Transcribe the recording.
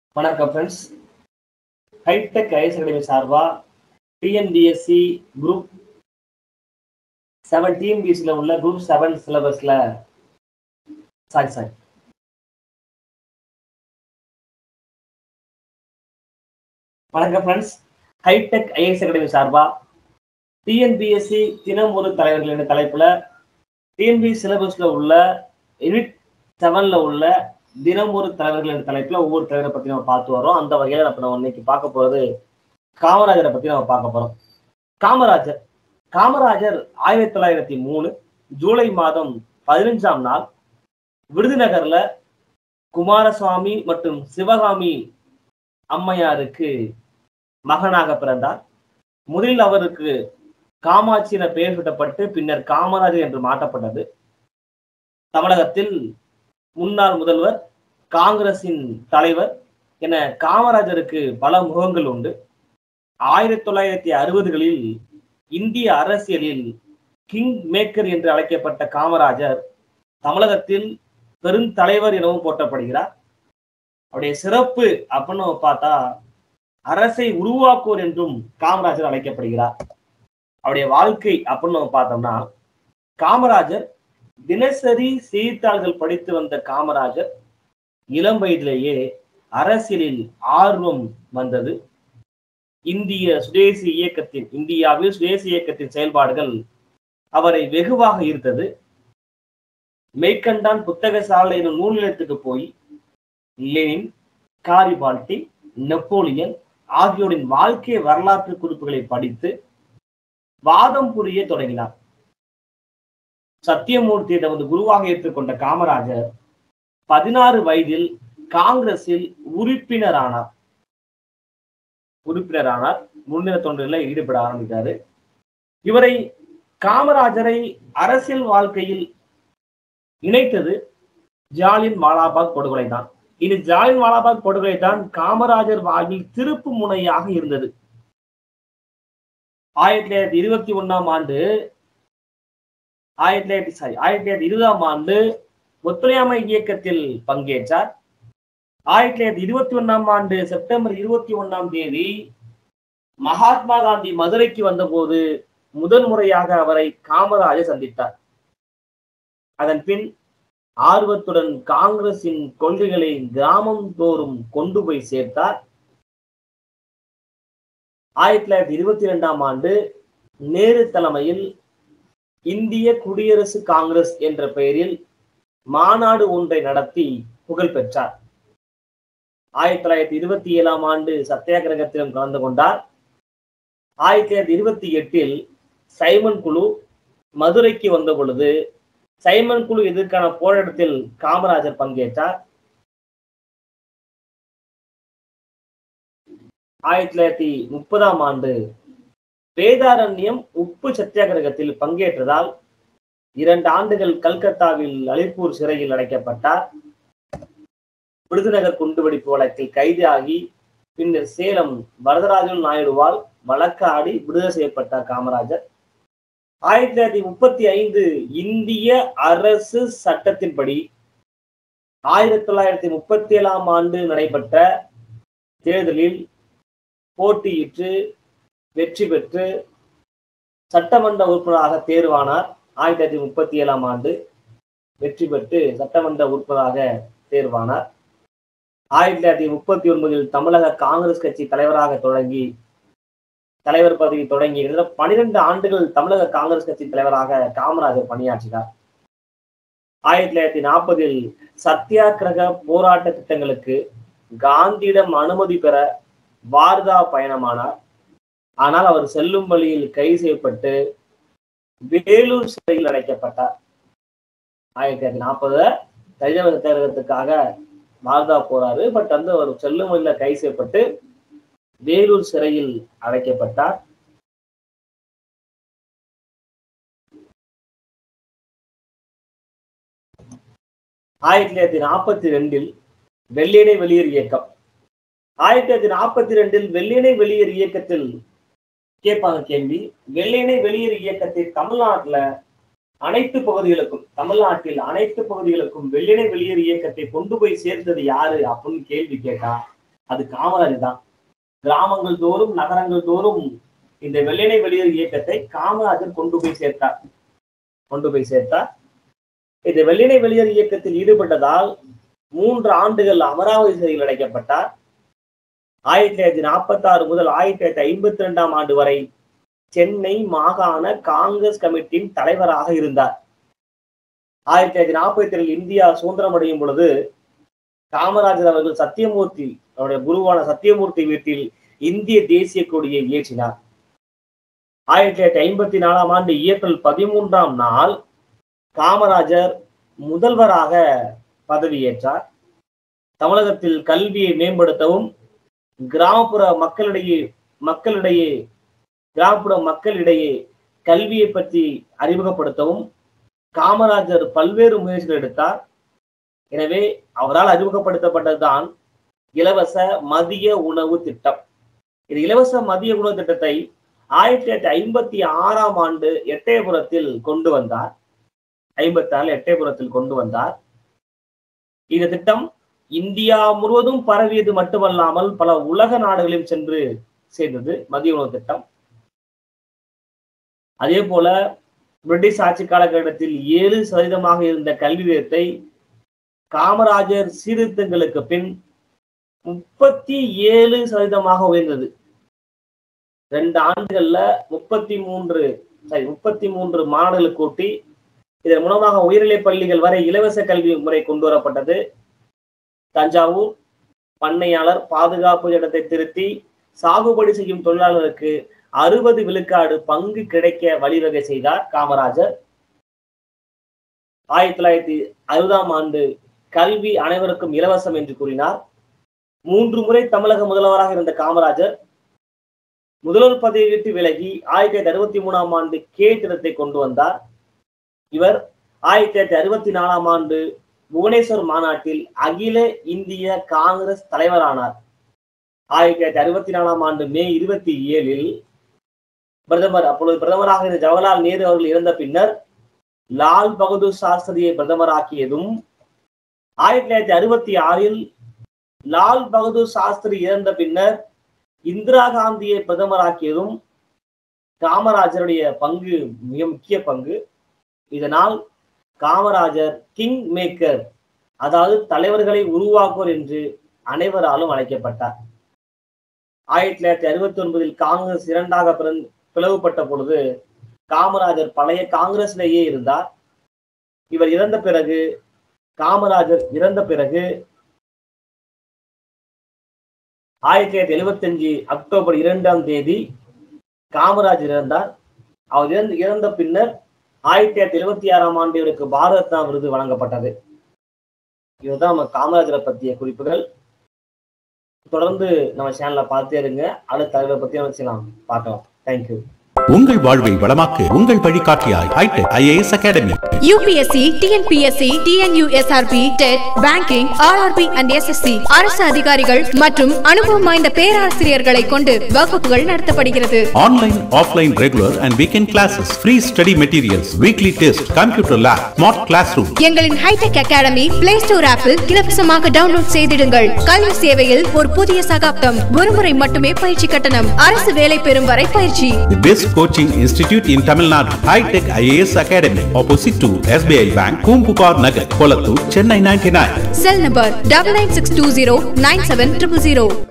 வணக்கம் friends Hitech IAS Academy சார்பா TNPSC group seven டிஎன்பிஎஸ்சியில் உள்ள குரூப் செவன் சிலபஸில் சாரி சாரி வணக்கம் ஃப்ரெண்ட்ஸ் ஹைடெக் ஐஎஸ் அகாடமி சார்பா டிஎன்பிஎஸ்சி தினம் ஒரு தலைவர்கள் என்ற தலைப்பில் டிஎன்பிஎஸ் சிலபஸில் உள்ள யூனிட் செவனில் உள்ள தினம் ஒரு தலைவர்கள் என்ற தலைப்பில் ஒவ்வொரு தலைவரை பற்றி நம்ம பார்த்து வரோம் அந்த வகையில் நம்ம நம்ம இன்னைக்கு பார்க்க போகிறது காமராஜரை பற்றி நம்ம பார்க்க போகிறோம் காமராஜர் காமராஜர் ஆயிரத்தி தொள்ளாயிரத்தி மூணு ஜூலை மாதம் பதினஞ்சாம் நாள் விருதுநகர்ல குமாரசுவாமி மற்றும் சிவகாமி அம்மையாருக்கு மகனாக பிறந்தார் முதலில் அவருக்கு காமாட்சி என பெயர் சூட்டப்பட்டு பின்னர் காமராஜர் என்று மாற்றப்பட்டது தமிழகத்தில் முன்னாள் முதல்வர் காங்கிரசின் தலைவர் என காமராஜருக்கு பல முகங்கள் உண்டு ஆயிரத்தி தொள்ளாயிரத்தி அறுபதுகளில் இந்திய அரசியலில் கிங் மேக்கர் என்று அழைக்கப்பட்ட காமராஜர் தமிழகத்தில் பெருந்தலைவர் எனவும் போற்றப்படுகிறார் அவருடைய சிறப்பு அப்படின்னு பார்த்தா அரசை உருவாக்குவோர் என்றும் காமராஜர் அழைக்கப்படுகிறார் அவருடைய வாழ்க்கை அப்படின்னு நம்ம பார்த்தோம்னா காமராஜர் தினசரி செய்தித்தாள்கள் படித்து வந்த காமராஜர் இளம் வயதிலேயே அரசியலில் ஆர்வம் வந்தது இந்திய சுதேசி இயக்கத்தின் இந்தியாவில் சுதேசி இயக்கத்தின் செயல்பாடுகள் அவரை வெகுவாக ஈர்த்தது மெய்கண்டான் புத்தக சாலை எனும் நூல் நிலையத்துக்கு போய் லெனின் காரிபால்டி நெப்போலியன் ஆகியோரின் வாழ்க்கை வரலாற்று குறிப்புகளை படித்து வாதம் புரிய தொடங்கினார் சத்தியமூர்த்தியை தமது குருவாக ஏற்றுக்கொண்ட காமராஜர் பதினாறு வயதில் காங்கிரஸில் உறுப்பினரானார் உறுப்பினரானார் முன்னிற தொண்டில் ஈடுபட ஆரம்பித்தாரு இவரை காமராஜரை அரசியல் வாழ்க்கையில் இணைத்தது ஜாலின் வாலாபாக் படுகொலை தான் இது ஜாலின் வாலாபாக் படுகொலை தான் காமராஜர் வாழ்வில் திருப்பு முனையாக இருந்தது ஆயிரத்தி தொள்ளாயிரத்தி இருபத்தி ஒன்னாம் ஆண்டு ஆயிரத்தி தொள்ளாயிரத்தி சாரி ஆயிரத்தி தொள்ளாயிரத்தி இருபதாம் ஆண்டு ஒத்துழையாமை இயக்கத்தில் பங்கேற்றார் ஆயிரத்தி தொள்ளாயிரத்தி இருபத்தி ஒன்னாம் ஆண்டு செப்டம்பர் இருபத்தி ஒன்னாம் தேதி மகாத்மா காந்தி மதுரைக்கு வந்தபோது முதன் முறையாக அவரை காமராஜர் சந்தித்தார் அதன் பின் ஆர்வத்துடன் காங்கிரசின் கொள்கைகளை கிராமம் தோறும் கொண்டு போய் சேர்த்தார் ஆயிரத்தி தொள்ளாயிரத்தி இருபத்தி இரண்டாம் ஆண்டு நேரு தலைமையில் இந்திய குடியரசு காங்கிரஸ் என்ற பெயரில் மாநாடு ஒன்றை நடத்தி புகழ் பெற்றார் ஆயிரத்தி தொள்ளாயிரத்தி இருபத்தி ஏழாம் ஆண்டு சத்தியாகிரகத்திலும் கலந்து கொண்டார் ஆயிரத்தி தொள்ளாயிரத்தி இருபத்தி எட்டில் சைமன் குழு மதுரைக்கு வந்த பொழுது சைமன் குழு எதிர்க்கான போராட்டத்தில் காமராஜர் பங்கேற்றார் ஆயிரத்தி தொள்ளாயிரத்தி முப்பதாம் ஆண்டு வேதாரண்யம் உப்பு சத்தியாகிரகத்தில் பங்கேற்றதால் இரண்டு ஆண்டுகள் கல்கத்தாவில் அலிப்பூர் சிறையில் அடைக்கப்பட்டார் விருதுநகர் குண்டுவெடிப்பு வழக்கில் கைதாகி பின்னர் சேலம் வரதராஜன் நாயுடுவால் வழக்காடி விடுதலை செய்யப்பட்டார் காமராஜர் ஆயிரத்தி தொள்ளாயிரத்தி முப்பத்தி ஐந்து இந்திய அரசு சட்டத்தின்படி ஆயிரத்தி தொள்ளாயிரத்தி முப்பத்தி ஏழாம் ஆண்டு நடைபெற்ற தேர்தலில் போட்டியிட்டு வெற்றி பெற்று சட்டமன்ற உறுப்பினராக தேர்வானார் ஆயிரத்தி தொள்ளாயிரத்தி முப்பத்தி ஏழாம் ஆண்டு வெற்றி பெற்று சட்டமன்ற உறுப்பினராக தேர்வானார் ஆயிரத்தி தொள்ளாயிரத்தி முப்பத்தி ஒன்பதில் தமிழக காங்கிரஸ் கட்சி தலைவராக தொடங்கி தலைவர் பதவி தொடங்கி பனிரெண்டு ஆண்டுகள் தமிழக காங்கிரஸ் கட்சி தலைவராக காமராஜர் பணியாற்றினார் ஆயிரத்தி தொள்ளாயிரத்தி நாற்பதில் சத்தியாகிரக போராட்ட திட்டங்களுக்கு காந்தியிடம் அனுமதி பெற வார்தா பயணமானார் ஆனால் அவர் செல்லும் வழியில் கைது செய்யப்பட்டு வேலூர் சிறையில் அடைக்கப்பட்டார் ஆயிரத்தி தொள்ளாயிரத்தி நாற்பதுல தனிநபர் சத்தியாகிரகத்துக்காக வார்தா போறாரு பட் வந்து அவர் செல்லும் வழியில கைது செய்யப்பட்டு வேலூர் சிறையில் அடைக்கப்பட்டார் ஆயிரத்தி தொள்ளாயிரத்தி நாற்பத்தி ரெண்டில் வெள்ளியனை வெளியேறு இயக்கம் ஆயிரத்தி தொள்ளாயிரத்தி நாற்பத்தி ரெண்டில் வெள்ளியனை வெளியேறு இயக்கத்தில் கேட்பாங்க கேள்வி வெள்ளியனை வெளியேறு இயக்கத்தை தமிழ்நாட்டுல அனைத்து பகுதிகளுக்கும் தமிழ்நாட்டில் அனைத்து பகுதிகளுக்கும் வெள்ளியனை வெளியேறு இயக்கத்தை கொண்டு போய் சேர்த்தது யாரு அப்படின்னு கேள்வி கேட்டா அது காமராஜர் தான் கிராமங்கள் தோறும் நகரங்கள் தோறும் இந்த வெள்ளினை வெளியேறு இயக்கத்தை காமராஜர் கொண்டு போய் சேர்த்தார் கொண்டு போய் சேர்த்தார் இந்த வெள்ளினை வெளியேறு இயக்கத்தில் ஈடுபட்டதால் மூன்று ஆண்டுகள் அமராவதி சிறையில் அடைக்கப்பட்டார் ஆயிரத்தி தொள்ளாயிரத்தி நாற்பத்தி ஆறு முதல் ஆயிரத்தி தொள்ளாயிரத்தி ஐம்பத்தி ரெண்டாம் ஆண்டு வரை சென்னை மாகாண காங்கிரஸ் கமிட்டியின் தலைவராக இருந்தார் ஆயிரத்தி தொள்ளாயிரத்தி நாற்பத்தி ஏழில் இந்தியா சுதந்திரம் அடையும் பொழுது காமராஜர் அவர்கள் சத்தியமூர்த்தி அவருடைய குருவான சத்தியமூர்த்தி வீட்டில் இந்திய தேசிய கொடியை ஏற்றினார் ஆயிரத்தி தொள்ளாயிரத்தி ஐம்பத்தி நாலாம் ஆண்டு ஏப்ரல் பதிமூன்றாம் நாள் காமராஜர் முதல்வராக பதவியேற்றார் தமிழகத்தில் கல்வியை மேம்படுத்தவும் கிராமப்புற மக்களிடையே மக்களிடையே கிராமப்புற மக்களிடையே கல்வியை பற்றி அறிமுகப்படுத்தவும் காமராஜர் பல்வேறு முயற்சிகள் எடுத்தார் எனவே அவரால் அறிமுகப்படுத்தப்பட்டதுதான் இலவச மதிய உணவு திட்டம் இது இலவச மதிய உணவு திட்டத்தை ஆயிரத்தி தொள்ளாயிரத்தி ஐம்பத்தி ஆறாம் ஆண்டு எட்டயபுரத்தில் கொண்டு வந்தார் ஐம்பத்தி ஆறு எட்டயபுரத்தில் கொண்டு வந்தார் இந்த திட்டம் இந்தியா முழுவதும் பரவியது மட்டுமல்லாமல் பல உலக நாடுகளிலும் சென்று சேர்ந்தது மதிய உணவு திட்டம் அதே போல பிரிட்டிஷ் ஆட்சி காலகட்டத்தில் ஏழு சதவீதமாக இருந்த கல்வி விகிதத்தை காமராஜர் சீர்திருத்தங்களுக்கு பின் முப்பத்தி ஏழு சதவீதமாக உயர்ந்தது ரெண்டு ஆண்டுகள்ல முப்பத்தி மூன்று சாரி முப்பத்தி மூன்று மாணவர்களுக்கு கூட்டி இதன் மூலமாக உயர்நிலைப் பள்ளிகள் வரை இலவச கல்வி முறை கொண்டு வரப்பட்டது தஞ்சாவூர் பண்ணையாளர் பாதுகாப்பு இடத்தை திருத்தி சாகுபடி செய்யும் தொழிலாளருக்கு அறுபது விழுக்காடு பங்கு கிடைக்க வழிவகை செய்தார் காமராஜர் ஆயிரத்தி தொள்ளாயிரத்தி அறுபதாம் ஆண்டு கல்வி அனைவருக்கும் இலவசம் என்று கூறினார் மூன்று முறை தமிழக முதல்வராக இருந்த காமராஜர் முதல்வர் பதவியை விட்டு விலகி ஆயிரத்தி தொள்ளாயிரத்தி அறுபத்தி மூணாம் ஆண்டு கே திட்டத்தை கொண்டு வந்தார் இவர் ஆயிரத்தி தொள்ளாயிரத்தி அறுபத்தி நாலாம் ஆண்டு புவனேஸ்வர் மாநாட்டில் அகில இந்திய காங்கிரஸ் தலைவரானார் ஆயிரத்தி தொள்ளாயிரத்தி அறுபத்தி நாலாம் ஆண்டு மே இருபத்தி ஏழில் பிரதமர் அப்பொழுது பிரதமராக இருந்த ஜவஹர்லால் நேரு அவர்கள் இறந்த பின்னர் லால் பகதூர் சாஸ்திரியை பிரதமராக்கியதும் ஆயிரத்தி தொள்ளாயிரத்தி அறுபத்தி ஆறில் லால் பகதூர் சாஸ்திரி இறந்த பின்னர் இந்திரா காந்தியை பிரதமராக்கியதும் காமராஜருடைய பங்கு மிக முக்கிய பங்கு இதனால் காமராஜர் கிங் மேக்கர் அதாவது தலைவர்களை உருவாக்குவர் என்று அனைவராலும் அழைக்கப்பட்டார் ஆயிரத்தி தொள்ளாயிரத்தி அறுபத்தி ஒன்பதில் காங்கிரஸ் இரண்டாக பிறந் பிளவுபட்ட பொழுது காமராஜர் பழைய காங்கிரஸ்லேயே இருந்தார் இவர் இறந்த பிறகு காமராஜர் இறந்த பிறகு ஆயிரத்தி தொள்ளாயிரத்தி எழுபத்தி அஞ்சு அக்டோபர் இரண்டாம் தேதி காமராஜர் இறந்தார் அவர் இறந்து இறந்த பின்னர் ஆயிரத்தி தொள்ளாயிரத்தி எழுபத்தி ஆறாம் ஆண்டு இவருக்கு பாரத ரத்னா விருது வழங்கப்பட்டது இதுதான் நம்ம காமராஜரை பற்றிய குறிப்புகள் தொடர்ந்து நம்ம சேனலை பார்த்தே இருங்க அடுத்த தலைவரை பத்தி வச்சு நாம் பார்க்கலாம் தேங்க்யூ உங்கள் வாழ்வை வளமாக்கு உங்கள் வழிகாட்டியாய் Hitech IAS Academy UPSC TNPSC TNUSRB TET banking RRB and SSC அரசு அதிகாரிகள் மற்றும் அனுபவம் வாய்ந்த பேராசிரியர்களை கொண்டு வகுப்புகள் நடத்தப்படுகிறது online offline regular and weekend classes free study materials weekly test computer lab smart class room எங்களின் ஹைடெக் அகாடமி பிளே ஸ்டோர் ஆப்பில் இலவசமாக டவுன்லோட் செய்திடுங்கள் கல்வி சேவையில் ஒரு புதிய சகாப்தம் ஒருமுறை மட்டுமே பயிற்சி கட்டணம் அரசு வேலை பெறும் வரை பயிற்சி The best coaching institute in Tamil Nadu. High-Tech IAS Academy. Opposite to SBI Bank, Kumpupar Nagar, Kolattur, Chennai 99. Cell number double nine six two zero nine seven triple zero